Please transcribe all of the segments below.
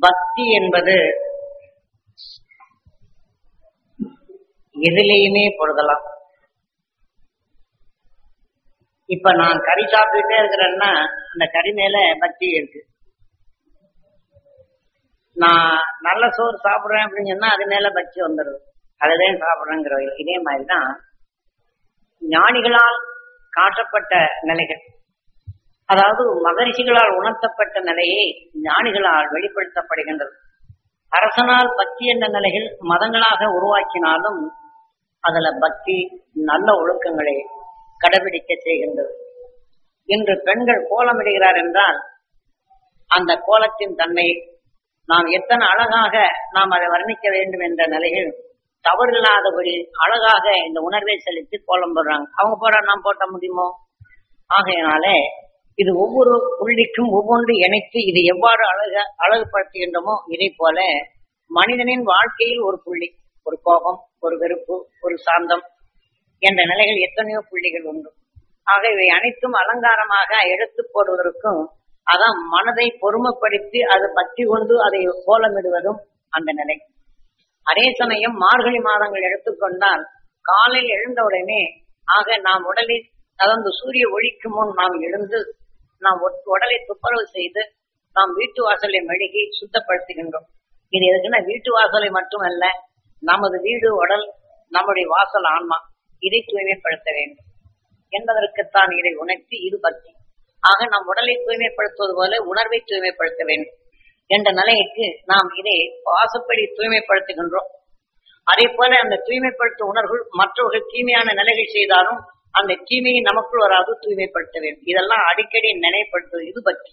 பக்தி என்பது எதிலேயுமே பொருதலாம் இப்ப நான் கறி சாப்பிட்டுட்டே இருக்கிறேன்னா அந்த கறி மேல பக்தி இருக்கு நான் நல்ல சோறு சாப்பிடுறேன் அப்படின்னு சொன்னா அது மேல பக்தி வந்துடுது அதுதான் சாப்பிடுறேங்கிற இதே மாதிரிதான் ஞானிகளால் காட்டப்பட்ட நிலைகள் அதாவது மகரிஷிகளால் உணர்த்தப்பட்ட நிலையை ஞானிகளால் வெளிப்படுத்தப்படுகின்றது அரசனால் பக்தி என்ற நிலைகள் மதங்களாக உருவாக்கினாலும் அதுல பக்தி நல்ல ஒழுக்கங்களை கடைபிடிக்க செய்கின்றது இன்று பெண்கள் கோலமிடுகிறார் என்றால் அந்த கோலத்தின் தன்மை நாம் எத்தனை அழகாக நாம் அதை வர்ணிக்க வேண்டும் என்ற நிலையில் தவறில்லாதபடி அழகாக இந்த உணர்வை செலுத்தி கோலம் போடுறாங்க அவங்க போட நாம் போட்ட முடியுமோ ஆகையினாலே இது ஒவ்வொரு புள்ளிக்கும் ஒவ்வொன்று இணைத்து இது எவ்வாறு அழக அழகுபடுத்துகின்றமோ இதை போல மனிதனின் வாழ்க்கையில் ஒரு புள்ளி ஒரு கோபம் ஒரு வெறுப்பு ஒரு சாந்தம் என்ற நிலைகள் எத்தனையோ புள்ளிகள் உண்டு ஆக இவை அனைத்தும் அலங்காரமாக எடுத்து போடுவதற்கும் அதான் மனதை பொறுமைப்படுத்தி அது பற்றி கொண்டு அதை கோலமிடுவதும் அந்த நிலை அதே சமயம் மார்கழி மாதங்கள் எடுத்துக்கொண்டால் காலையில் எழுந்தவுடனே ஆக நாம் உடலில் அதாவது சூரிய ஒளிக்கு முன் நாம் எழுந்து நாம் உடலை துப்புரவு செய்து நாம் வீட்டு வாசலை மெழுகி சுத்தப்படுத்துகின்றோம் இது எதுக்குன்னா வீட்டு வாசலை மட்டுமல்ல நமது வீடு உடல் நம்முடைய வாசல் ஆன்மா இதை தூய்மைப்படுத்த வேண்டும் என்பதற்குத்தான் இதை உணர்த்தி இது பக்தி ஆக நம் உடலை தூய்மைப்படுத்துவது போல உணர்வை தூய்மைப்படுத்த வேண்டும் என்ற நிலைக்கு நாம் இதை வாசப்படி தூய்மைப்படுத்துகின்றோம் அதே போல அந்த தூய்மைப்படுத்தும் உணர்வுகள் மற்றவர்கள் தீமையான நிலைகள் செய்தாலும் அந்த தீமையை நமக்குள் வராது தூய்மைப்படுத்த வேண்டும் இதெல்லாம் அடிக்கடி நினைவுபடுத்துவது இது பக்தி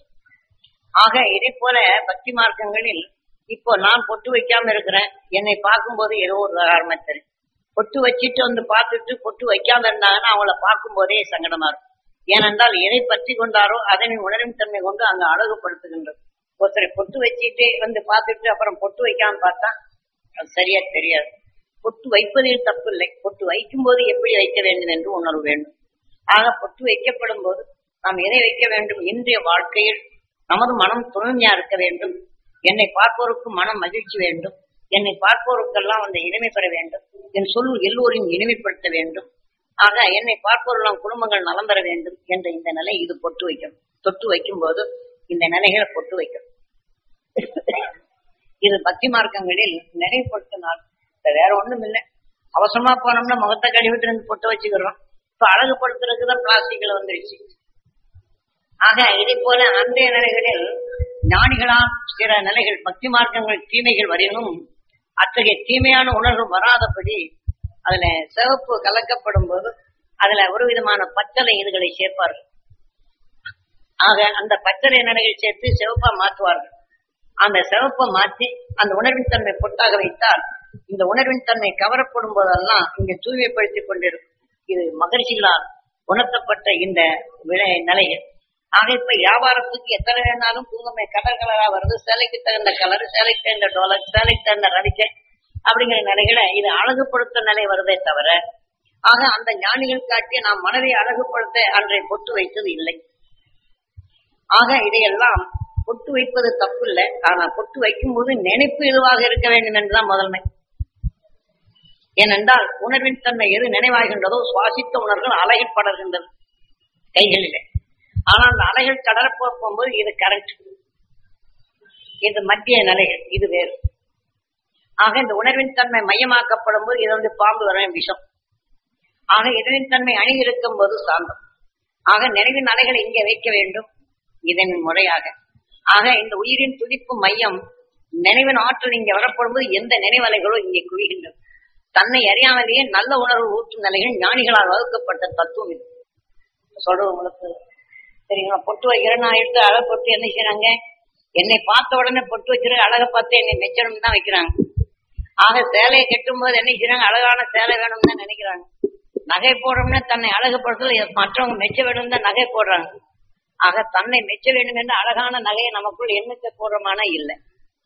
ஆக இதே போல பக்தி மார்க்கங்களில் இப்போ நான் பொட்டு வைக்காம இருக்கிறேன் என்னை பார்க்கும்போது ஏதோ ஒரு காரணமா தெரியும் பொட்டு வச்சுட்டு வந்து பார்த்துட்டு பொட்டு வைக்காம இருந்தாங்கன்னா அவங்கள பார்க்கும் போதே சங்கடமா இருக்கும் ஏனென்றால் எதை பற்றி கொண்டாரோ அதனை உணரும் தன்மை கொண்டு அங்க அழகுபடுத்துகின்றது ஒருத்தரை பொட்டு வச்சுட்டே வந்து பார்த்துட்டு அப்புறம் பொட்டு வைக்காம பார்த்தா அது சரியா தெரியாது பொட்டு வைப்பதில் தப்பு இல்லை பொட்டு வைக்கும் போது எப்படி வைக்க வேண்டும் என்று உணர்வு வேண்டும் ஆக பொட்டு வைக்கப்படும் போது நாம் எதை வைக்க வேண்டும் இன்றைய வாழ்க்கையில் நமது மனம் தூய்மையா இருக்க வேண்டும் என்னை பார்ப்போருக்கு மனம் மகிழ்ச்சி வேண்டும் என்னை பார்ப்போருக்கெல்லாம் அந்த இனிமை பெற வேண்டும் என் சொல் எல்லோரையும் இனிமைப்படுத்த வேண்டும் ஆக என்னை பார்ப்பவர்களாம் குடும்பங்கள் நலம் பெற வேண்டும் என்ற இந்த நிலை இது பொட்டு வைக்கும் தொட்டு வைக்கும் போது இந்த நிலைகளை பொட்டு வைக்கும் இது பக்தி மார்க்கங்களில் நினைவுபடுத்தினால் வேற ஒண்ணும் இல்லை அவசரமா போனோம்னா முகத்தை கழுவிட்டு இருந்து பொட்டு வச்சுக்கிறோம் இப்ப அழகுபடுத்துறதுக்கு தான் பிளாஸ்டிக்ல வந்துருச்சு ஆக இதை போல அந்த நிலைகளில் ஞானிகளால் சில நிலைகள் பக்தி மார்க்கங்கள் தீமைகள் வரையினும் அத்தகைய தீமையான உணர்வு வராதபடி அதுல சிவப்பு கலக்கப்படும் போது அதுல ஒரு விதமான பச்சளை இதுகளை சேர்ப்பார்கள் ஆக அந்த பச்சளை நிலைகள் சேர்த்து சிவப்பா மாற்றுவார்கள் அந்த சிவப்பை மாற்றி அந்த உணர்வின் தன்மை பொட்டாக வைத்தால் இந்த உணர்வின் தன்மை கவரப்படும் போதெல்லாம் இங்க தூய்மைப்படுத்திக் கொண்டிருக்கும் இது மகிழ்ச்சிகளால் உணர்த்தப்பட்ட இந்த விலை நிலைகள் ஆக இப்ப வியாபாரத்துக்கு எத்தனை வேணாலும் குங்குமை கலர் கலரா வருது சேலைக்கு தகுந்த கலர் சேலைக்கு தகுந்த டோலர் சேலைக்கு தகுந்த ரவிக்கை அப்படிங்கிற நிலைகளை இது அழகுபடுத்த நிலை வருதே தவிர ஆக அந்த ஞானிகள் காட்டிய நாம் மனதை அழகுபடுத்த அன்றை பொட்டு வைத்தது இல்லை ஆக இதையெல்லாம் பொட்டு வைப்பது தப்பு இல்லை ஆனா பொட்டு வைக்கும் போது நினைப்பு எதுவாக இருக்க வேண்டும் என்றுதான் முதன்மை ஏனென்றால் உணர்வின் தன்மை எது நினைவாகின்றதோ சுவாசித்த உணர்வுகள் அலைகள் படர்கின்றது கைகளிலே ஆனால் அந்த அலைகள் கடற போகும்போது இது கரண்ட் இது மத்திய நிலைகள் இது வேறு ஆக இந்த உணர்வின் தன்மை மையமாக்கப்படும் போது இது வந்து பாம்பு வர விஷம் ஆக இதனின் தன்மை அணிந்திருக்கும் போது சாந்தம் ஆக நினைவின் அலைகளை இங்கே வைக்க வேண்டும் இதன் முறையாக ஆக இந்த உயிரின் துடிப்பு மையம் நினைவின் ஆற்றல் இங்கே வரப்படும் போது எந்த நினைவலைகளோ இங்கே குவிகின்றது தன்னை அறியாமலேயே நல்ல உணர்வு ஊற்றும் நிலைகள் ஞானிகளால் வகுக்கப்பட்ட தத்துவம் இது சொல்றது உங்களுக்கு சரிங்களா பொட்டு வைக்கிற நான் எடுத்து அழகை பொட்டு என்ன செய்யறாங்க என்னை பார்த்த உடனே பொட்டு வச்சிரு அழகை பார்த்து என்னை மெச்சணும் தான் வைக்கிறாங்க ஆக சேலையை கட்டும் போது என்ன செய்யறாங்க அழகான சேலை வேணும்னு தான் நினைக்கிறாங்க நகை போடுறோம்னா தன்னை அழகுபடுத்தல மற்றவங்க மெச்ச வேணும் தான் நகை போடுறாங்க ஆக தன்னை மெச்ச வேண்டும் என்ற அழகான நகையை நமக்குள் எண்ணிக்கை போடுறோமானா இல்லை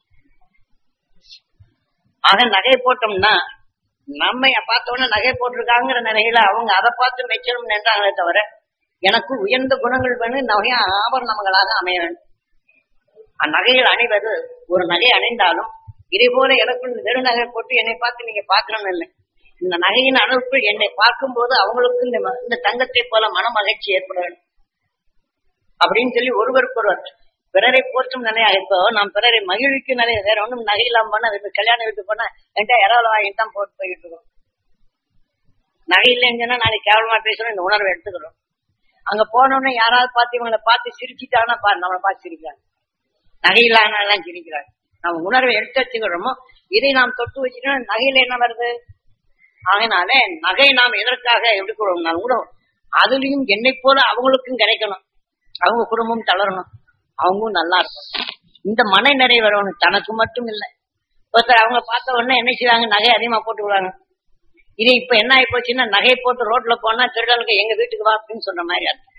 ஆக நகை போட்டோம்னா நம்ம பார்த்த உடனே நகை போட்டிருக்காங்கிற நிலையில அவங்க அதை பார்த்து மெச்சணும் நின்றாங்களே தவிர எனக்கு உயர்ந்த குணங்கள் வேணும் நிறைய ஆபரணங்களாக அமைய வேண்டும் அந்நகைகள் அணிவது ஒரு நகை அணிந்தாலும் இதே போல எனக்குள் நெடுநகை போட்டு என்னை பார்த்து நீங்க பார்க்கணும்னு இல்லை இந்த நகையின் அளவுக்குள் என்னை பார்க்கும்போது அவங்களுக்கு இந்த ம- இந்த தங்கத்தை போல மன மகிழ்ச்சி ஏற்பட வேண்டும் அப்படின்னு சொல்லி ஒருவருக்கு ஒருவர் பிறரை போற்றும் நிலையா இப்போ நாம் பிறரை மகிழ்விக்கும் நிலையை வேற ஒண்ணும் நகை இல்லாம போனா இப்ப கல்யாணம் வீட்டுக்கு போனா என்கிட்ட இரவு வாங்கிட்டு தான் போட்டு போயிட்டு இருக்கோம் நகை இல்லைன்னு சொன்னா நாளைக்கு கேவலமா பேசணும் இந்த உணர்வை எடுத்துக்கிறோம் அங்க போனோம்னா யாராவது பார்த்து இவங்களை பார்த்து சிரிச்சிட்டாங்கன்னா பாரு நம்மளை பார்த்து சிரிக்கிறாங்க நகை இல்லாதனால சிரிக்கிறாங்க நம்ம உணர்வை எடுத்து வச்சுக்கிறோமோ இதை நாம் தொட்டு வச்சுட்டோம் நகையில என்ன வருது அதனால நகை நாம் எதற்காக எடுக்கிறோம்னா கூட அதுலயும் என்னை போல அவங்களுக்கும் கிடைக்கணும் அவங்க குடும்பம் தளரணும் அவங்களும் நல்லா இருக்கும் இந்த மன நிறைவு வரணும் தனக்கு மட்டும் இல்லை ஒருத்தர் அவங்க பார்த்த உடனே என்ன செய்வாங்க நகை அதிகமா போட்டு விடுவாங்க இது இப்ப என்ன ஆகி போச்சுன்னா நகை போட்டு ரோட்ல போனா திருடனுக்கு எங்க வீட்டுக்கு வா அப்படின்னு சொன்ன மாதிரி அர்த்தம்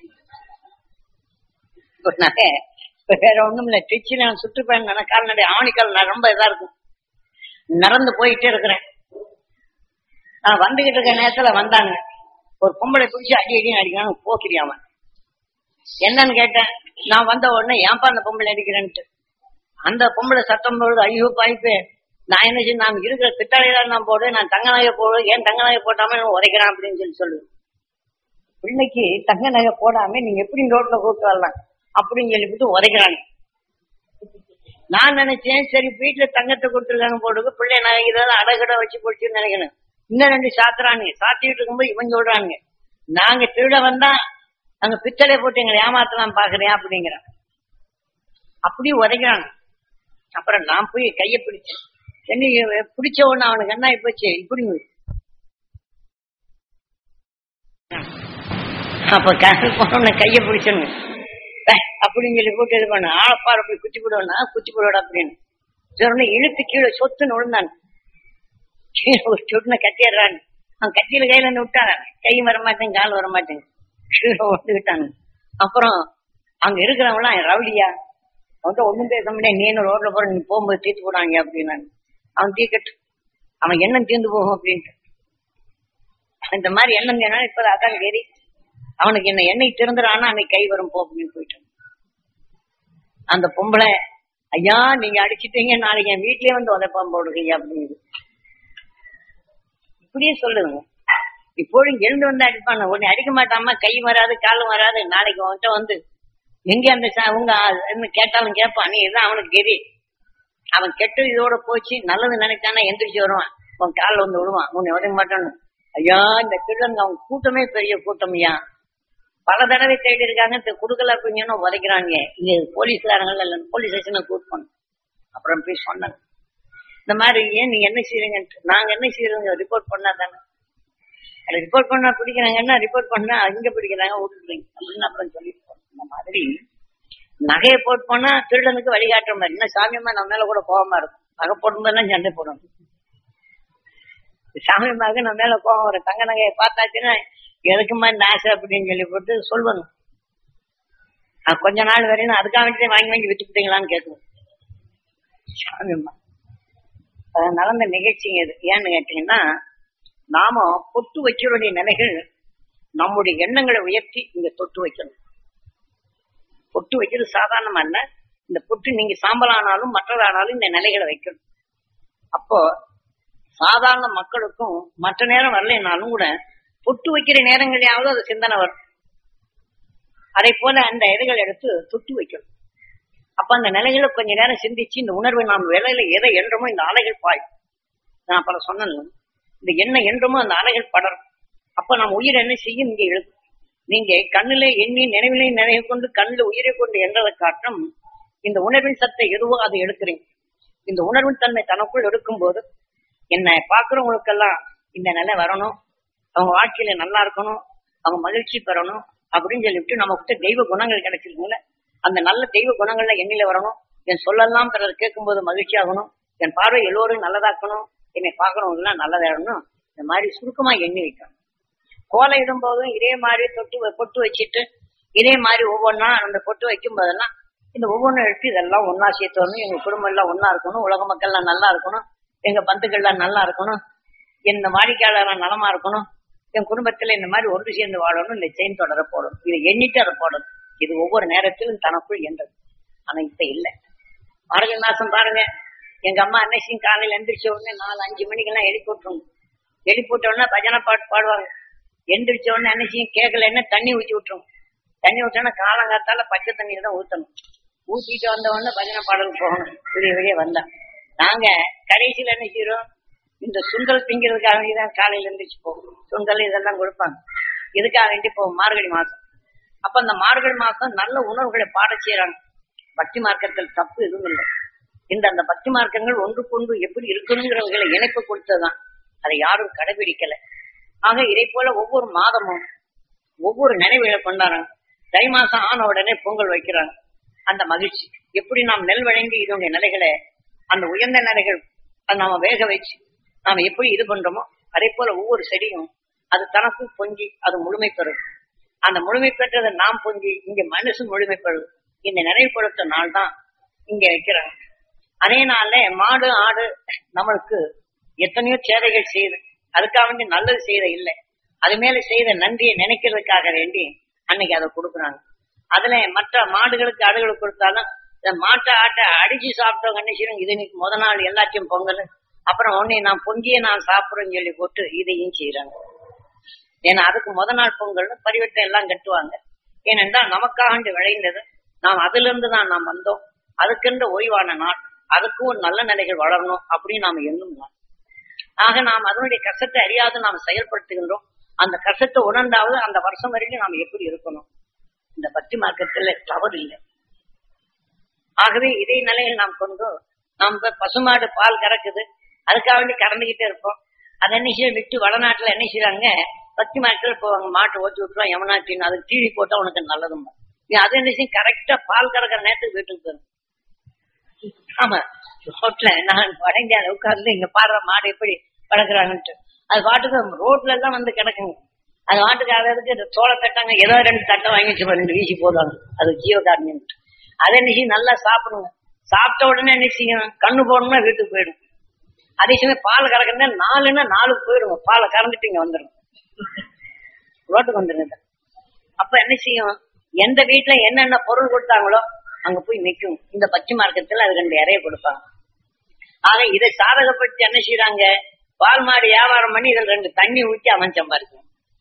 இப்ப நகை இப்ப வேற ஒண்ணும் இல்ல திருச்சி நான் சுற்றுப்பயணம் கால்நடை ஆவணிக்கால் நான் ரொம்ப இதா இருக்கும் நடந்து போயிட்டே இருக்கிறேன் நான் வந்துகிட்டு இருக்க நேரத்துல வந்தாங்க ஒரு பொம்பளை பிடிச்சி அடி அடி அடிக்கிறாங்க போக்கிறியாம என்னன்னு கேட்டேன் நான் வந்த உடனே ஏன்பா அந்த பொம்பளை அடிக்கிறேன்ட்டு அந்த பொம்பளை சத்தம் போடுது ஐயோ பாய்ப்பு நான் என்ன செய்ய நான் இருக்கிற பித்தளையில நான் போடுவேன் நான் தங்க நகை போடுவேன் ஏன் தங்க நகை போட்டாம நான் உதைக்கிறேன் அப்படின்னு சொல்லி சொல்லுவேன் பிள்ளைக்கு தங்க நகை போடாம நீங்க எப்படி ரோட்ல கூப்பிட்டு வரலாம் அப்படின்னு சொல்லிவிட்டு உதைக்கிறாங்க நான் நினைச்சேன் சரி வீட்டுல தங்கத்தை கொடுத்துருக்காங்க போடுறது பிள்ளை நகை இதெல்லாம் அடகட வச்சு போச்சுன்னு நினைக்கிறேன் இன்னும் ரெண்டு சாத்துறானுங்க சாத்திட்டு இருக்கும்போது இவன் சொல்றானுங்க நாங்க திருட வந்தா அங்க பித்தளை போட்டு எங்களை ஏமாத்தலாம் பாக்குறேன் அப்படிங்கிறான் அப்படியே உதைக்கிறாங்க அப்புறம் நான் போய் கையை பிடிச்சேன் என்ன இவன் பிடிச்ச உடனே அவனுக்கு என்ன ஆகி போச்சு இப்படி அப்ப கணக்கு போன கையை பிடிச்சனு அப்படின்னு சொல்லி போட்டு இது பண்ண ஆளப்பார போய் குச்சி போடுவேன்னா குச்சி போடுவாடா அப்படின்னு சொன்ன இழுத்து கீழே சொத்துன்னு விழுந்தான் கீழே ஒரு சொட்டுன கட்டிடுறான் அவன் கத்தியில கையில இருந்து விட்டான் கை வர மாட்டேன் கால் வர மாட்டேன் கீழே விட்டுக்கிட்டாங்க அப்புறம் அங்க இருக்கிறவங்களாம் ரவுடியா அவன்கிட்ட ஒண்ணும் பேச முடியாது நீ என்ன ரோட்ல போற நீ போகும்போது தீர்த்து போடாங்க அப்படின்னாங்க அவன் தீக்கட்டு அவன் எண்ணம் தீர்ந்து போகும் அப்படின்ட்டு இந்த மாதிரி எண்ணம் ஏன்னா இப்ப அதான் கேரி அவனுக்கு என்ன எண்ணெய் திறந்துறானா அன்னைக்கு கை வரும் போ அப்படின்னு போயிட்டான் அந்த பொம்பளை ஐயா நீங்க அடிச்சிட்டீங்க நாளைக்கு என் வீட்லயே வந்து உதைப்பான் போடுறீங்க அப்படின்னு இப்படியே சொல்லுங்க இப்போதும் எழுந்து வந்து அடிப்பான உடனே அடிக்க மாட்டாமா கை வராது காலும் வராது நாளைக்கு அவன்கிட்ட வந்து எங்க அந்த ச- உங்க ஆ- என்ன கேட்டாலும் கேட்பான் நீ இதான் அவனுக்கு கெதி அவன் கெட்டு இதோட போச்சு நல்லது நினைச்சானா எந்திரிச்சு வருவான் அவன் காலில் வந்து விடுவான் உன்னை உதவி மாட்டான்னு ஐயா இந்த திருடங்க அவன் கூட்டமே பெரிய கூட்டம் ஐயா பல தடவை தேடி இருக்காங்க இந்த குடுக்கல அப்படின்னு உதைக்கிறாங்க இங்க போலீஸ்காரங்க இல்ல போலீஸ் ஸ்டேஷனை கூட்டணும் அப்புறம் போய் சொன்னாங்க இந்த மாதிரி ஏன் நீங்க என்ன செய்றீங்க நாங்க என்ன செய்யறோங்க ரிப்போர்ட் பண்ணா தானே ரிப்போர்ட் பண்ணா பிடிக்கிறாங்கன்னா ரிப்போர்ட் பண்ணா அங்க பிடிக்கிறாங்க விட்டுறீங்க அப்படின்னு அப்புறம் சொல்லிட்டு போனோம். இந்த மாதிரி நகையை போட்டு போனா திருடனுக்கு வழிகாட்டுற மாதிரி இன்னும் சாமியம்மா நம்ம மேல கூட கோபமா இருக்கும் நகை போடும்போதெல்லாம் சண்டை போடணும் சாமியம்மாவுக்கு நம்ம மேல கோபம் வரும் தங்க நகையை பார்த்தாச்சுன்னா எதுக்குமா இந்த ஆசை அப்படின்னு சொல்லி போட்டு சொல்லுவாங்க அது கொஞ்ச நாள் வரையும் அதுக்காக வேண்டிய வாங்கி வாங்கி விட்டுக்கிட்டீங்களான்னு கேட்கும் சாமியம்மா அது நடந்த நிகழ்ச்சிங்க இது ஏன்னு கேட்டீங்கன்னா நாம பொட்டு வைக்கிறோடைய நிலைகள் நம்முடைய எண்ணங்களை உயர்த்தி இங்க தொட்டு வைக்கணும் பொட்டு வைக்கிறது சாதாரணமா இல்ல இந்த பொட்டு நீங்க சாம்பலானாலும் மற்றதானாலும் இந்த நிலைகளை வைக்கணும் அப்போ சாதாரண மக்களுக்கும் மற்ற நேரம் வரலைனாலும் கூட பொட்டு வைக்கிற நேரங்களையாவது அது சிந்தனை வரும் அதை போல அந்த இலைகள் எடுத்து தொட்டு வைக்கணும் அப்ப அந்த நிலைகளை கொஞ்ச நேரம் சிந்திச்சு இந்த உணர்வை நாம் விலையில எதை என்றமோ இந்த அலைகள் பாயும் நான் பல சொன்னேன் இந்த எண்ணெய் என்றமோ அந்த அலைகள் படரும் அப்ப நம்ம உயிர் என்ன செய்யும் இங்க எழுதும் நீங்க கண்ணிலே எண்ணி நினைவிலே நினைவு கொண்டு கண்ணில் உயிரை கொண்டு என்றதை காட்டும் இந்த உணர்வின் சத்தை எதுவோ அதை எடுக்கிறீங்க இந்த உணர்வின் தன்மை தனக்குள் எடுக்கும்போது என்னை பார்க்கிறவங்களுக்கெல்லாம் இந்த நிலை வரணும் அவங்க வாழ்க்கையில நல்லா இருக்கணும் அவங்க மகிழ்ச்சி பெறணும் அப்படின்னு சொல்லிவிட்டு நம்ம கிட்ட தெய்வ குணங்கள் கிடைச்சிருக்குங்கள அந்த நல்ல தெய்வ குணங்கள்ல எண்ணில வரணும் என் சொல்லலாம் பிறர் கேட்கும்போது மகிழ்ச்சி ஆகணும் என் பார்வை எல்லோரும் நல்லதாக்கணும் என்னை பார்க்கறவங்க எல்லாம் நல்லதாகணும் இந்த மாதிரி சுருக்கமா எண்ணி வைக்கணும் கோலை இடும்போதும் இதே மாதிரி தொட்டு வ- பொட்டு வச்சுட்டு இதே மாதிரி ஒவ்வொன்றா அந்த பொட்டு வைக்கும் போதெல்லாம் இந்த ஒவ்வொன்றும் எடுத்து இதெல்லாம் ஒன்னா சேர்த்து வரணும் எங்க குடும்பம் எல்லாம் ஒன்னா இருக்கணும் உலக மக்கள் எல்லாம் நல்லா இருக்கணும் எங்க பந்துக்கள்லாம் நல்லா இருக்கணும் இந்த வாடிக்கையாளர் நலமா இருக்கணும் என் குடும்பத்துல இந்த மாதிரி ஒன்று சேர்ந்து வாழணும் இந்த செயின் தொடர போடணும் இதை எண்ணிட்டு அதை போடணும் இது ஒவ்வொரு நேரத்திலும் தனக்குள் என்றது ஆனா இப்ப இல்லை மார்கழி மாசம் பாருங்க எங்க அம்மா அன்னைக்கும் காலையில எந்திரிச்ச உடனே நாலு அஞ்சு மணிக்கெல்லாம் எழுப்பி விட்டுருங்க எழுப்பி விட்ட உடனே பஜனை பாட்டு பாடுவாங்க எந்திரிச்ச உடனே அன்னைக்கும் கேட்கல என்ன தண்ணி ஊற்றி விட்டுரும் தண்ணி ஊற்றோன்னா காலங்காத்தால பச்சை தண்ணி தான் ஊத்தணும் ஊத்திட்டு வந்த உடனே பஜனை பாடலுக்கு போகணும் விடிய விடிய வந்தா நாங்க கடைசியில என்ன செய்யறோம் இந்த சுண்டல் திங்கிறதுக்காக வேண்டி தான் காலையில எந்திரிச்சு போவோம் சுண்டல் இதெல்லாம் கொடுப்பாங்க இதுக்காக வேண்டி போவோம் மார்கழி மாசம் அப்ப அந்த மார்கழி மாசம் நல்ல உணவுகளை பாட செய்யறாங்க பக்தி மார்க்கத்தில் தப்பு எதுவும் இல்லை இந்த அந்த பக்தி மார்க்கங்கள் ஒன்றுக்கொன்று எப்படி இருக்கணுங்கிறவர்களை இணைப்பு கொடுத்ததுதான் அதை யாரும் கடைபிடிக்கல ஆக இதை போல ஒவ்வொரு மாதமும் ஒவ்வொரு நினைவுகளை கொண்டாடுறாங்க தை மாசம் ஆன உடனே பொங்கல் வைக்கிறாங்க அந்த மகிழ்ச்சி எப்படி நாம் நெல் வழங்கி இதனுடைய நிலைகளை அந்த உயர்ந்த நிலைகள் அதை நாம வேக வச்சு நாம எப்படி இது பண்றோமோ அதே போல ஒவ்வொரு செடியும் அது தனக்கும் பொங்கி அது முழுமை பெறும் அந்த முழுமை பெற்றதை நாம் பொங்கி இங்க மனுஷன் முழுமை பெறும் இந்த நிறைவுபடுத்த நாள் தான் இங்க வைக்கிறாங்க அதே நாள்ல மாடு ஆடு நம்மளுக்கு எத்தனையோ சேவைகள் செய்யுது அதுக்காக வேண்டி நல்லது செய்த இல்லை அது மேல செய்த நன்றியை நினைக்கிறதுக்காக வேண்டி அன்னைக்கு அதை கொடுக்குறாங்க அதுல மற்ற மாடுகளுக்கு ஆடுகளுக்கு கொடுத்தாலும் இந்த மாட்டை ஆட்டை அடிச்சு சாப்பிட்டவங்க என்ன செய்யணும் இது இன்னைக்கு முத நாள் எல்லாத்தையும் பொங்கல் அப்புறம் உடனே நான் பொங்கியே நான் சாப்பிடுறேன்னு சொல்லி போட்டு இதையும் செய்யறாங்க ஏன்னா அதுக்கு முத நாள் பொங்கல்னு பரிவட்டம் எல்லாம் கட்டுவாங்க ஏனென்றால் நமக்காக வேண்டி விளைந்தது நாம் அதுல இருந்து தான் நாம் வந்தோம் அதுக்கென்ற ஓய்வான நாள் அதுக்கும் ஒரு நல்ல நிலைகள் வளரணும் அப்படின்னு நாம எண்ணும் நாள் ஆக நாம் அதனுடைய கஷ்டத்தை அறியாது நாம் செயல்படுத்துகின்றோம் அந்த கஷ்டத்தை உணர்ந்தாவது அந்த வருஷம் வரைக்கும் நாம் எப்படி இருக்கணும் இந்த பக்தி மார்க்கத்துல தவறு இல்லை ஆகவே இதே நிலையில் நாம் கொண்டு நாம் இப்ப பசுமாடு பால் கறக்குது அதுக்காக வேண்டி கறந்துகிட்டே இருப்போம் அதை என்ன செய்ய விட்டு வடநாட்டுல என்ன செய்யறாங்க பக்தி மார்க்கெட்ல போவாங்க மாட்டை ஓட்டி விட்டுருவோம் யமுனாட்டின்னு அதுக்கு டீவி போட்டா உனக்கு நல்லதும் நீ அது என்ன செய்யும் கரெக்டா பால் கறக்கிற நேரத்துக்கு வீட்டுக்கு போயிடும் ஆமா ரோட்ல நான் வட இந்தியால உட்கார்ந்து இங்க பாடுற மாடு எப்படி வளர்க்குறாங்கன்ட்டு அது பாட்டுக்கு ரோட்ல எல்லாம் வந்து கிடக்குங்க அது பாட்டுக்கு அதுக்கு இந்த சோள தட்டாங்க ஏதோ ரெண்டு தட்டை வாங்கி வச்சு ரெண்டு வீசி போடுவாங்க அது ஜீவகாரணியம் அதை என்ன செய்யும் நல்லா சாப்பிடுங்க சாப்பிட்ட உடனே என்ன செய்யும் கண்ணு போடணும்னா வீட்டுக்கு போயிடும் அதே சமயம் பால் கறக்குறதா நாலுன்னா நாலுக்கு போயிடுங்க பாலை கறந்துட்டு இங்க வந்துடும் ரோட்டுக்கு வந்துருங்க அப்ப என்ன செய்யும் எந்த வீட்டுல என்னென்ன பொருள் கொடுத்தாங்களோ அங்க போய் நிக்கும் இந்த பச்சை மார்க்கத்துல அது ரெண்டு இறைய கொடுப்பாங்க ஆக இதை சாதகப்படுத்தி என்ன செய்யறாங்க பால் மாடு வியாபாரம் பண்ணி இதுல ரெண்டு தண்ணி ஊற்றி அவன் சம்பாதிக்கும்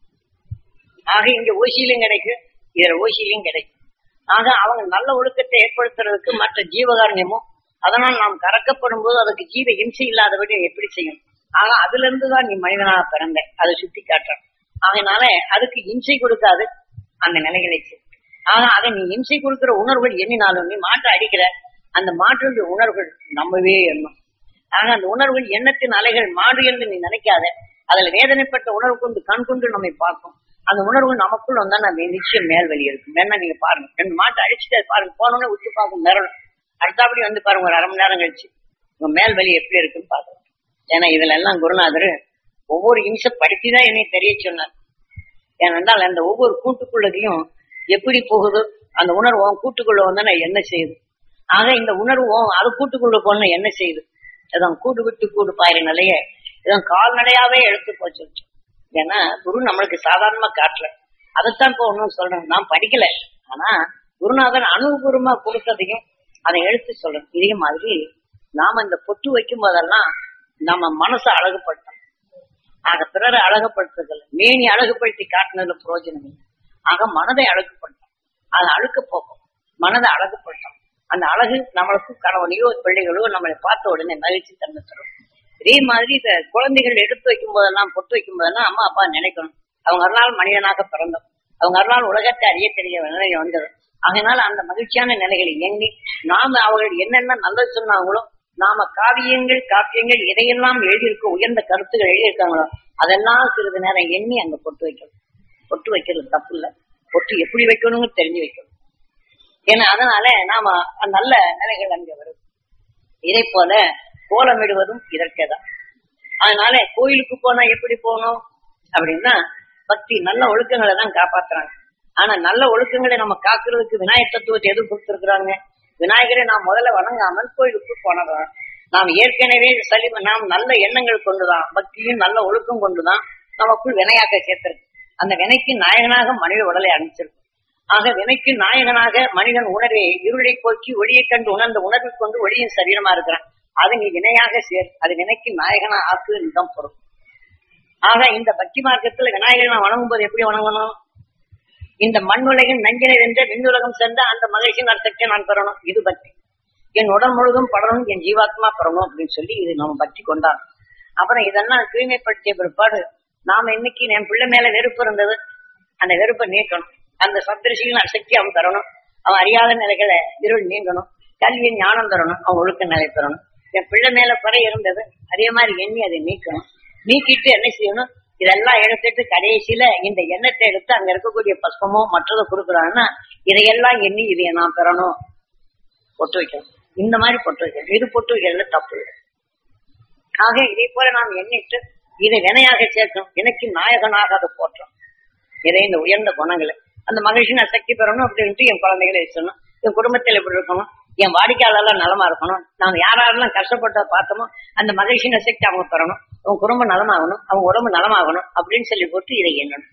ஆக இங்க ஊசியிலும் கிடைக்கும் இதுல ஊசியிலும் கிடைக்கும் ஆக அவங்க நல்ல ஒழுக்கத்தை ஏற்படுத்துறதுக்கு மற்ற ஜீவகாரண்யமும் அதனால் நாம் கறக்கப்படும் போது அதுக்கு ஜீவ இம்சை இல்லாதபடி எப்படி செய்யும் ஆக அதுல இருந்துதான் நீ மனிதனாக பிறந்த அதை சுட்டி காட்டுறான் அதனால அதுக்கு இம்சை கொடுக்காது அந்த நிலைகளை செய். ஆக அதை நீ இம்சை கொடுக்கிற உணர்வுகள் எண்ணினாலும் நீ மாட்டை அடிக்கிற அந்த மாற்றுடைய உணர்வுகள் நம்பவே எண்ணும் ஆக அந்த உணர்வுகள் எண்ணத்தின் அலைகள் மாடு என்று நீ நினைக்காத அதுல வேதனைப்பட்ட உணர்வு கொண்டு கண் கொண்டு நம்மை பார்க்கும் அந்த உணர்வு நமக்குள்ள வந்தா நம்ம நிச்சயம் மேல் வழி இருக்கும் வேணா நீங்க பாருங்க ரெண்டு மாட்டை அடிச்சுட்டு பாருங்க போனோடனே உத்து பார்க்கும் மிரளும் அடுத்தபடி வந்து பாருங்க ஒரு அரை மணி நேரம் கழிச்சு உங்க மேல் வலி எப்படி இருக்குன்னு பாருங்க ஏன்னா இதுல எல்லாம் குருநாதர் ஒவ்வொரு நிமிஷம் படிச்சுதான் என்னை தெரிய சொன்னார் ஏனென்றால் அந்த ஒவ்வொரு கூட்டுக்குள்ளதையும் எப்படி போகுது அந்த உணர்வு உன் கூட்டுக்குள்ள வந்தா என்ன செய்யுது ஆக இந்த உணர்வு உன் அது கூட்டுக்குள்ள போன என்ன செய்யுது இதான் கூடு விட்டு கூடு பாயிற நிலைய இதான் கால்நடையாவே எடுத்து போச்சு ஏன்னா குரு நம்மளுக்கு சாதாரணமா காட்டல அதைத்தான் இப்போ ஒன்னும் சொல்றேன் நான் படிக்கல ஆனா குருநாதன் அனுபவபூர்வமா கொடுத்ததையும் அதை எடுத்து சொல்றேன் இதே மாதிரி நாம இந்த பொட்டு வைக்கும் போதெல்லாம் நம்ம மனசை அழகுபடுத்தணும் ஆக பிறரை அழகுபடுத்துதல் மேனி அழகுபடுத்தி காட்டினதுல பிரயோஜனம் இல்லை ஆக மனதை அழகுபடுத்தும் அது அழுக்க போக்கும் மனதை அழகுபடுத்தும் அந்த அழகு நம்மளுக்கு கணவனையோ பிள்ளைகளோ நம்மளை பார்த்த உடனே மகிழ்ச்சி தந்து தரும் இதே மாதிரி இந்த குழந்தைகள் எடுத்து வைக்கும் போதெல்லாம் பொட்டு வைக்கும் போதெல்லாம் அம்மா அப்பா நினைக்கணும் அவங்க அருளால் மனிதனாக பிறந்தோம் அவங்க அருளால் உலகத்தை அறிய தெரிய நிலை வந்தது அதனால அந்த மகிழ்ச்சியான நிலைகளை எண்ணி நாம அவர்கள் என்னென்ன நல்லது சொன்னாங்களோ நாம காவியங்கள் காப்பியங்கள் எதையெல்லாம் எழுதியிருக்கோ உயர்ந்த கருத்துகள் எழுதியிருக்காங்களோ அதெல்லாம் சிறிது நேரம் எண்ணி அங்க பொட்டு வைக்கணும் பொட்டு வைக்கிறது தப்பு இல்ல பொட்டு எப்படி வைக்கணும்னு தெரிஞ்சு வைக்கணும் ஏன்னா அதனால நாம நல்ல நிலைகள் அங்க வரும் இதை போல கோலமிடுவதும் இதற்கேதான் அதனால கோயிலுக்கு போனா எப்படி போகணும் அப்படின்னா பக்தி நல்ல ஒழுக்கங்களை தான் காப்பாத்துறாங்க ஆனா நல்ல ஒழுக்கங்களை நம்ம காக்குறதுக்கு விநாயகர் தத்துவத்தை எது கொடுத்திருக்கிறாங்க விநாயகரை நாம் முதல்ல வணங்காமல் கோயிலுக்கு போனதான் நாம் ஏற்கனவே சலி நாம் நல்ல எண்ணங்கள் கொண்டுதான் பக்தியும் நல்ல ஒழுக்கம் கொண்டுதான் நமக்குள் வினையாக்க சேர்த்திருக்கு அந்த வினைக்கு நாயகனாக மனித உடலை அனுப்பிச்சிருக்கு ஆக வினைக்கு நாயகனாக மனிதன் உணர்வை இருளை போக்கி ஒளியை கண்டு உணர்ந்த உணர்வை கொண்டு ஒளியின் சரீரமா இருக்கிறான் அது நீ வினையாக சேர் அது வினைக்கு நாயகனா ஆக்கு இதுதான் பொருள் ஆக இந்த பக்தி மார்க்கத்துல விநாயகரை நான் வணங்கும் போது எப்படி வணங்கணும் இந்த மண் உலகின் நஞ்சினை வென்ற விண்ணுலகம் சென்ற அந்த மகிழ்ச்சியின் அர்த்தத்தை நான் பெறணும் இது பக்தி என் உடல் முழுதும் படணும் என் ஜீவாத்மா பெறணும் அப்படின்னு சொல்லி இது நம்ம பக்தி கொண்டான் அப்புறம் இதெல்லாம் தூய்மைப்படுத்திய பிற்பாடு நாம இன்னைக்கு என் பிள்ளை மேல வெறுப்பு இருந்தது அந்த வெறுப்பை நீக்கணும் அந்த சப்தரிசிகளின் சக்தி அவன் தரணும் அவன் அறியாத நிலைகளை இருள் நீங்கணும் கல்வியின் ஞானம் தரணும் அவன் ஒழுக்க நிலை பெறணும் என் பிள்ளை மேல குறை இருந்தது அதே மாதிரி எண்ணி அதை நீக்கணும் நீக்கிட்டு என்ன செய்யணும் இதெல்லாம் எடுத்துட்டு கடைசியில இந்த எண்ணத்தை எடுத்து அங்க இருக்கக்கூடிய பஸ்பமோ மற்றதை கொடுக்குறாங்கன்னா இதையெல்லாம் எண்ணி இதை நான் பெறணும் பொட்டு வைக்கணும் இந்த மாதிரி பொட்டு வைக்கணும் இது பொட்டு வைக்கிறதுல தப்பு இல்லை. ஆக இதே போல நாம் எண்ணிட்டு இதை வினையாக சேர்க்கணும் எனக்கு நாயகனாக அதை போற்றோம் இதை இந்த உயர்ந்த குணங்களை அந்த மகிழ்ச்சி நான் சக்தி பெறணும் அப்படின்ட்டு என் குழந்தைகளை வச்சிடணும் என் குடும்பத்தில் எப்படி இருக்கணும் என் வாடிக்கையாளர்லாம் நலமா இருக்கணும் நாம் யாரெல்லாம் கஷ்டப்பட்ட பார்த்தோமோ அந்த மகிழ்ச்சியின் சக்தி அவங்க பெறணும் அவங்க குடும்பம் நலமாகணும் அவங்க உடம்பு நலமாகணும் அப்படின்னு சொல்லி போட்டு இதை எண்ணணும்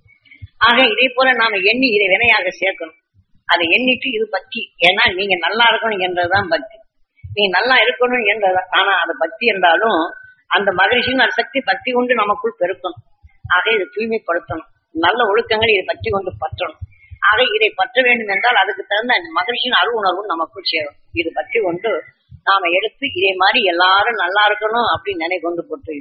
ஆக இதே போல நாம எண்ணி இதை வினையாக சேர்க்கணும் அதை எண்ணிட்டு இது பக்தி ஏன்னா நீங்க நல்லா இருக்கணும் என்றதுதான் பக்தி நீங்க நல்லா இருக்கணும் என்றது ஆனா அது பக்தி என்றாலும் அந்த மகிழ்ச்சியின் அந்த சக்தி பக்தி கொண்டு நமக்குள் பெருக்கணும் ஆக இதை தூய்மைப்படுத்தணும் நல்ல ஒழுக்கங்கள் இதை பற்றி கொண்டு பற்றணும் ஆக இதை பற்ற வேண்டும் என்றால் அதுக்கு தகுந்த அந்த மகிழ்ச்சியின் அருள் உணர்வும் நமக்குள் சேரும் இது பற்றி கொண்டு நாம எடுத்து இதே மாதிரி எல்லாரும் நல்லா இருக்கணும் அப்படின்னு நினை கொண்டு போட்டு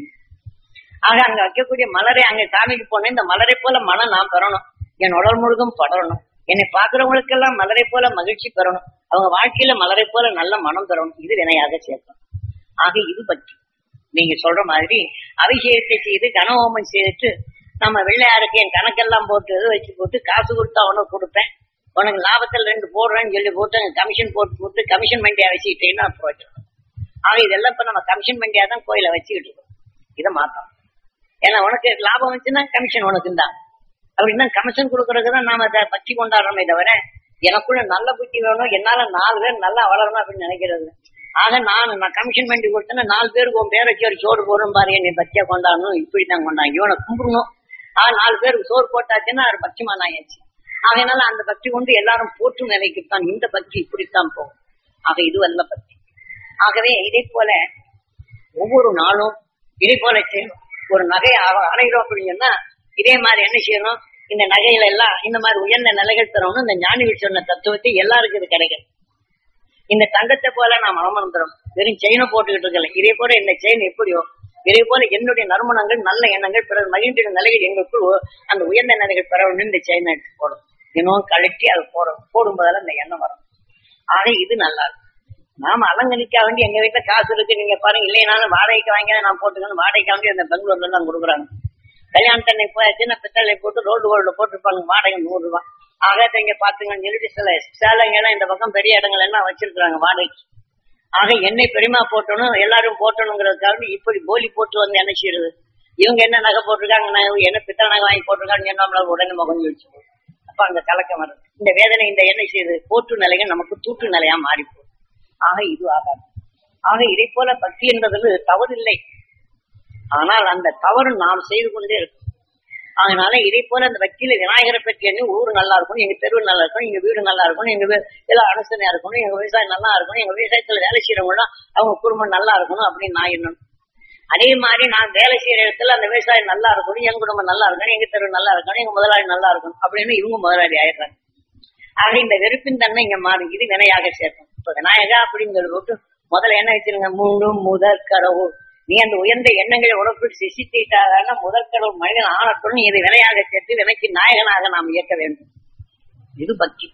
ஆக அங்க வைக்கக்கூடிய மலரை அங்க சாமிக்கு போனேன் இந்த மலரை போல மனம் நான் பெறணும் என் உடல் முழுதும் படரணும் என்னை பாக்குறவங்களுக்கெல்லாம் மலரை போல மகிழ்ச்சி பெறணும் அவங்க வாழ்க்கையில மலரை போல நல்ல மனம் பெறணும் இது வினையாக சேர்க்கணும் ஆக இது பற்றி நீங்க சொல்ற மாதிரி அபிஷேகத்தை செய்து கனஹோமம் செய்துட்டு நம்ம வெள்ளையாருக்கு என் கணக்கெல்லாம் போட்டு இது வச்சு போட்டு காசு கொடுத்தா உனக்கு கொடுப்பேன் உனக்கு லாபத்தில் ரெண்டு போடுறேன்னு சொல்லி போட்டு அங்க கமிஷன் போட்டு போட்டு கமிஷன் மண்டியா வச்சுக்கிட்டேன்னா பிரயோஜனம் ஆக இதெல்லாம் இப்ப நம்ம கமிஷன் மண்டியா தான் கோயில வச்சுக்கிட்டு இருக்கோம் இதை மாத்தணும் ஏன்னா உனக்கு லாபம் வந்துச்சுன்னா கமிஷன் உனக்கு தான் அப்படின்னா கமிஷன் கொடுக்கறதுக்கு தான் நாம அதை பற்றி கொண்டாடுறோமே தவிர எனக்குள்ள நல்ல புத்தி வேணும் என்னால நாலு பேர் நல்லா வளரணும் அப்படின்னு நினைக்கிறது ஆக நான் நான் கமிஷன் பண்ணி கொடுத்தேன்னா நாலு பேருக்கு உன் பேரை வச்சு ஒரு சோறு போடும் பாரு என்னை பத்தியா கொண்டாடணும் இப்படி தான் கொண்டாங்க இவனை கும்பிடணும் ஆக நாலு பேருக்கு சோறு போட்டாச்சுன்னா அது பட்சமா ஆயாச்சு அதனால அந்த பக்தி கொண்டு எல்லாரும் போற்றும் நிலைக்குத்தான் இந்த பக்தி இப்படித்தான் போகும் ஆக இது வல்ல பக்தி ஆகவே இதை போல ஒவ்வொரு நாளும் இதே போல செய்யணும் ஒரு நகையை அ- அடைகிறோம் அப்படின்னா இதே மாதிரி என்ன செய்யணும் இந்த நகையில எல்லாம் இந்த மாதிரி உயர்ந்த நிலைகள் தரணும் இந்த ஞானி சொன்ன தத்துவத்தை எல்லாருக்கும் இது கிடைக்கும் இந்த தங்கத்தை போல நாம் அமர்ந்துடும் வெறும் செயினை போட்டுக்கிட்டு இருக்கல இதே போல இந்த செயின் எப்படியோ இதே போல என்னுடைய நறுமணங்கள் நல்ல எண்ணங்கள் பிறர் மகிழ்ந்த நிலைகள் எங்களுக்குள் ஒ- அந்த உயர்ந்த நிலைகள் பெற வேண்டும் இந்த செயினை எடுத்து போடும் இன்னும் கழட்டி அது போடும் போடும்போதெல்லாம் இந்த எண்ணம் வரும் ஆக இது நல்லா இருக்கும் நாம அலங்கரிக்க வேண்டி எங்க வீட்டுல காசு இருக்கு நீங்க பாருங்க இல்லைனாலும் வாடகைக்கு வாங்கி நான் போட்டுக்கணும் வாடகைக்கு வாங்கி அந்த பெங்களூர்ல தான் கொடுக்குறாங்க கல்யாணத்தன்னை போய் சின்ன பித்தளை போட்டு ரோடு கோல்டு போட்டுருப்பாங்க வாடகை நூறு ரூபாய் ஆக இங்க பாத்துங்கன்னு சொல்லிட்டு சில சேலைங்க எல்லாம் இந்த பக்கம் பெரிய இடங்கள் எல்லாம் வச்சிருக்காங்க வாடகைக்கு ஆக என்னை பெருமா போட்டணும் எல்லாரும் போட்டணுங்கிறதுக்காக இப்படி போலி போட்டு வந்து என்ன செய்யறது இவங்க என்ன நகை போட்டிருக்காங்க நான் என்ன பித்தளை நகை வாங்கி போட்டிருக்காங்க நம்மளால உடனே முகம் வச்சு அப்ப அங்க கலக்கம் வருது இந்த வேதனை இந்த என்ன செய்யுது போற்று நிலைகள் நமக்கு தூற்று நிலையா மாறி போகுது ஆக இது ஆகாது ஆக இதை போல பக்தி என்பதில் தவறில்லை ஆனால் அந்த தவறு நாம் செய்து கொண்டே இருக்கும் அதனால இதை போல அந்த பக்தியில விநாயகரை பற்றி என்ன ஊர் நல்லா இருக்கணும் எங்க தெருவு நல்லா இருக்கணும் எங்க வீடு நல்லா இருக்கணும் எங்க வீ- எல்லாம் அனுசரணையா இருக்கணும் எங்க விவசாயம் நல்லா இருக்கணும் எங்க விவசாயத்துல வேலை செய்யறவங்க அவங்க குடும்பம் நல்லா இருக்கணும் அப்படின்னு நான் எண்ணணும் அதே மாதிரி நான் வேலை செய்யற இடத்துல அந்த விவசாயம் நல்லா இருக்கணும் எங்க குடும்பம் நல்லா இருக்கணும் எங்க தெரு நல்லா இருக்கணும் எங்க முதலாளி நல்லா இருக்கணும் அப்படின்னு இவங்க முதலாளி ஆயிடுறாங்க ஆக இந்த வெறுப்பின் தன்மை இங்க மாறும் இது வினையாக சேர்க்கும் இப்ப விநாயகா அப்படிங்கிறது போட்டு முதல்ல என்ன வச்சிருங்க மூணு முதற் கடவுள் நீ அந்த உயர்ந்த எண்ணங்களை உனக்கு சிசித்திட்டாக முதற் கடவுள் மனிதன் ஆனத்துடன் இதை வினையாக சேர்த்து வினைக்கு நாயகனாக நாம் இயக்க வேண்டும் இது பக்தி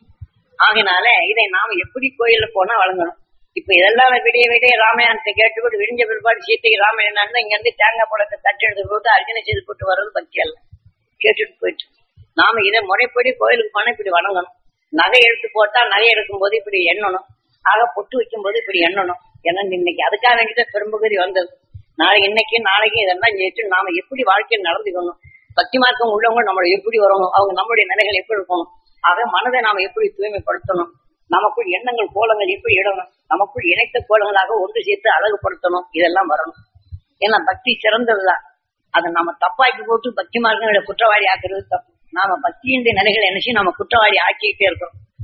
ஆகினால இதை நாம் எப்படி கோயில்ல போனா வழங்கணும் இப்ப இதெல்லாம் விடிய விடிய ராமாயணத்தை கேட்டுவிட்டு விடிஞ்ச பிற்பாடு சீத்தை ராமாயணம் இங்க இருந்து தேங்காய் பழத்தை தட்டு எடுத்து போட்டு அர்ஜனை செய்து போட்டு வர்றது பக்தி அல்ல கேட்டுட்டு போயிட்டு நாம இதை முறைப்படி கோயிலுக்கு போனா இப்படி வணங்கணும் நகை எடுத்து போட்டா நகை எடுக்கும் போது இப்படி எண்ணணும் ஆக பொட்டு வைக்கும் போது இப்படி எண்ணணும் ஏன்னா இன்னைக்கு அதுக்காக வேண்டிதான் பெரும்பகுதி வந்தது நாளை இன்னைக்கு நாளைக்கு இதெல்லாம் செய்யிட்டு நாம எப்படி வாழ்க்கையில் நடந்துக்கணும் பக்தி மார்க்கம் உள்ளவங்க நம்மளை எப்படி வரணும் அவங்க நம்மளுடைய நிலைகள் எப்படி இருக்கணும் ஆக மனதை நாம எப்படி தூய்மைப்படுத்தணும் நமக்குள் எண்ணங்கள் கோலங்கள் எப்படி இடணும் நமக்குள் இணைத்த கோலங்களாக ஒன்று சேர்த்து அழகுபடுத்தணும் இதெல்லாம் வரணும் ஏன்னா பக்தி சிறந்ததுதான் அதை நம்ம தப்பாக்கி போட்டு பக்தி மார்க்கங்களை குற்றவாளி ஆக்குறது தப்பு நாம பக்தியினுடைய நிலைகள் என்ன செய்யும் நம்ம குற்றவாளி ஆக்கிக்கிட்டே இருக்கிறோம்